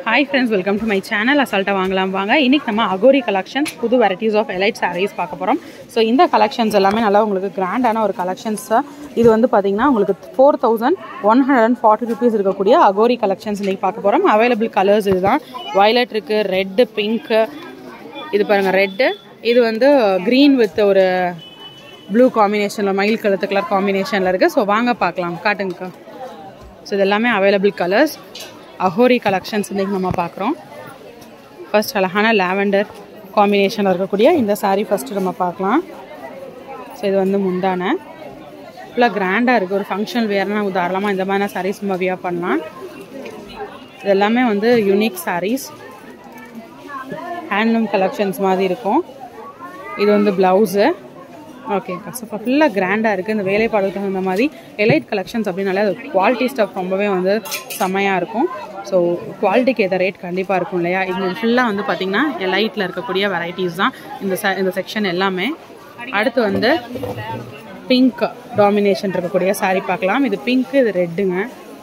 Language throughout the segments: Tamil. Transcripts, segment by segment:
hi friends welcome to my channel அசால்ட்டாக வாங்கலாம் வாங்க இன்றைக்கி நம்ம அகோரி கலெக்ஷன்ஸ் புது வெரைட்டிஸ் ஆஃப் எலைட் சாரீஸ் பார்க்க போகிறோம் ஸோ இந்த கலெக்ஷன்ஸ் எல்லாமே நல்லா உங்களுக்கு கிராண்டான ஒரு கலெக்ஷன்ஸ் தான் இது வந்து பார்த்திங்கன்னா உங்களுக்கு four thousand one hundred and forty rupees இருக்கக்கூடிய அகோரி கலெக்ஷன்ஸ் இன்றைக்கி பார்க்க போகிறோம் அவைலபிள் கலர்ஸ் இதுதான் வயலட் இருக்குது ரெட்டு பிங்க்கு இது பாருங்கள் ரெட்டு இது வந்து க்ரீன் வித் ஒரு ப்ளூ காம்பினேஷனில் மயில் கழுத்து கலர் காம்பினேஷனில் இருக்குது ஸோ வாங்க பார்க்கலாம் காட்டுங்கக்கா ஸோ இது எல்லாமே அவைலபிள் கலர்ஸ் அஹோரி கலெக்ஷன்ஸ் இன்றைக்கி நம்ம பார்க்குறோம் ஃபர்ஸ்ட் அழகான லாவெண்டர் காம்பினேஷனில் இருக்கக்கூடிய இந்த saree ஃபஸ்ட்டு நம்ம பார்க்கலாம் ஸோ இது வந்து முந்தான ஃபுல்லாக கிராண்டாக இருக்குது ஒரு ஃபங்க்ஷன் வேறுனா தாராளமாக இந்த மாதிரி sarees நம்ம வியர் பண்ணலாம் இது எல்லாமே வந்து யூனிக் sarees ஹேண்ட்லூம் கலெக்ஷன்ஸ் மாதிரி இருக்கும் இது வந்து ப்ளவுஸு ஓகே ஸோ ஃபுல்லாக கிராண்டாக இருக்குது இந்த வேலைப்பாடுக்கு தகுந்த மாதிரி எலைட் கலெக்ஷன்ஸ் அப்படின்னாலே அது குவாலிட்டி ஸ்டஃப் ரொம்பவே வந்து செம்மையாக இருக்கும் ஸோ குவாலிட்டிக்கு ஏற்ற ரேட் கண்டிப்பாக இருக்கும் இல்லையா இது ஃபுல்லாக வந்து பார்த்திங்கன்னா எலைட்டில் இருக்கக்கூடிய வெரைட்டிஸ் தான் இந்த ச இந்த செக்ஷன் எல்லாமே அடுத்து வந்து பிங்க் டாமினேஷன் இருக்கக்கூடிய saree பார்க்கலாம் இது பிங்க்கு இது ரெட்டுங்க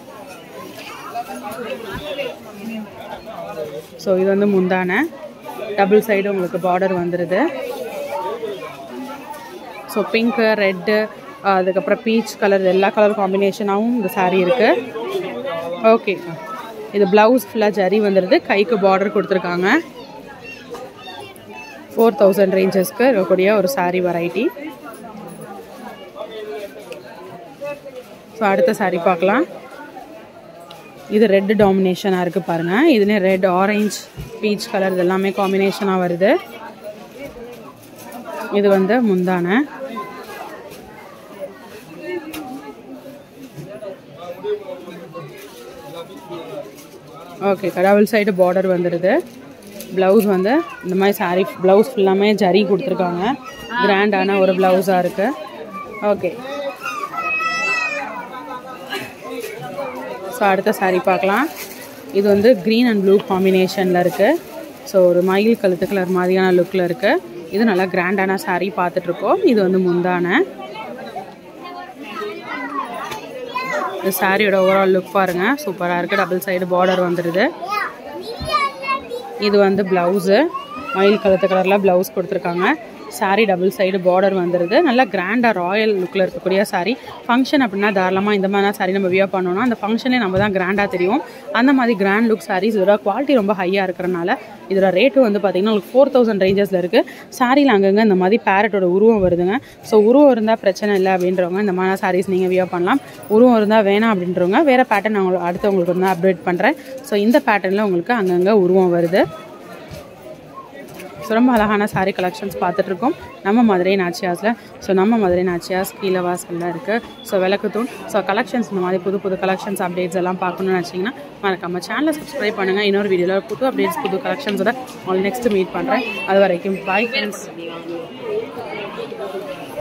ஸோ இது வந்து முந்தான டபுள் சைடு உங்களுக்கு பார்டர் வந்துடுது ஸோ பிங்க்கு ரெட்டு அதுக்கப்புறம் பீச் கலர் எல்லா கலர் காம்பினேஷனாகவும் இந்த saree இருக்குது ஓகே இது ப்ளவுஸ் ஃபுல்லாக ஜரி வந்துடுது கைக்கு பார்டர் கொடுத்துருக்காங்க ஃபோர் தௌசண்ட் ரேஞ்சஸ்க்கு இருக்கக்கூடிய ஒரு saree வெரைட்டி ஸோ அடுத்த saree பார்க்கலாம் இது ரெட் டாமினேஷனாக இருக்குது பாருங்கள் இதுலேயே ரெட் ஆரஞ்ச் பீச் கலர் இது எல்லாமே காம்பினேஷனாக வருது இது வந்து முந்தான ஓகே கடவுள் சைடு பார்டர் வந்துடுது ப்ளவுஸ் வந்து இந்த மாதிரி சாரீ ப்ளவுஸ் ஃபுல்லாமே ஜரி கொடுத்துருக்காங்க கிராண்டான ஒரு ப்ளவுஸாக இருக்குது ஓகே ஸோ அடுத்த saree பார்க்கலாம் இது வந்து க்ரீன் அண்ட் ப்ளூ காம்பினேஷனில் இருக்குது ஸோ ஒரு மயில் கழுத்து கலர் மாதிரியான லுக்கில் இருக்குது இது நல்லா கிராண்டான saree பார்த்துட்ருக்கோம் இது வந்து முந்தான இந்த சாரியோட ஓவரால் லுக் பாருங்கள் சூப்பராக இருக்குது டபுள் சைடு பார்டர் வந்துடுது இது வந்து ப்ளவுஸு மயில் கழுத்து கலரில் ப்ளவுஸ் கொடுத்துருக்காங்க saree டபுள் சைடு பார்டர் வந்துடுது நல்லா கிராண்டாக ராயல் லுக்கில் இருக்கக்கூடிய saree ஃபங்க்ஷன் அப்படின்னா தாராளமாக இந்த மாதிரி saree நம்ம வியர் பண்ணோம்னா அந்த ஃபங்க்ஷனே நம்ம தான் கிராண்டாக தெரியும் அந்த மாதிரி கிராண்ட் லுக் sarees இதோட குவாலிட்டி ரொம்ப ஹையாக இருக்கிறனால இதோட ரேட்டு வந்து பார்த்திங்கன்னா உங்களுக்கு ஃபோர் தௌசண்ட் ரேஞ்சஸில் இருக்குது சாரியில் அங்கங்கே இந்த மாதிரி பேரட்டோட உருவம் வருதுங்க ஸோ உருவம் இருந்தால் பிரச்சனை இல்லை அப்படின்றவங்க இந்த மாதிரி sarees நீங்கள் வியர் பண்ணலாம் உருவம் இருந்தால் வேணாம் அப்படின்றவங்க வேறு பேட்டர்ன் நான் உங்களுக்கு அடுத்து உங்களுக்கு வந்து அப்டேட் பண்ணுறேன் ஸோ இந்த பேட்டர்னில் உங்களுக்கு அங்கங்கே உருவம் வருது ஸோ ரொம்ப அழகான சாரீ கலெக்ஷன்ஸ் பார்த்துட்ருக்கோம் நம்ம மதுரை நாச்சியாஸில் ஸோ நம்ம மதுரை நாச்சியாஸ் கீழே வாசலில் இருக்குது ஸோ விளக்குத்தூண் ஸோ கலெக்ஷன்ஸ் இந்த மாதிரி புது புது கலெக்ஷன்ஸ் அப்டேட்ஸ் எல்லாம் பார்க்கணும்னு வச்சிங்கன்னா மறக்காம சேனலை சப்ஸ்கிரைப் பண்ணுங்கள் இன்னொரு வீடியோவில் புது அப்டேட்ஸ் புது கலெக்ஷன்ஸோட உங்களுக்கு நெக்ஸ்ட் மீட் பண்ணுறேன் அது வரைக்கும் பாய் ஃப்ரெண்ட்ஸ்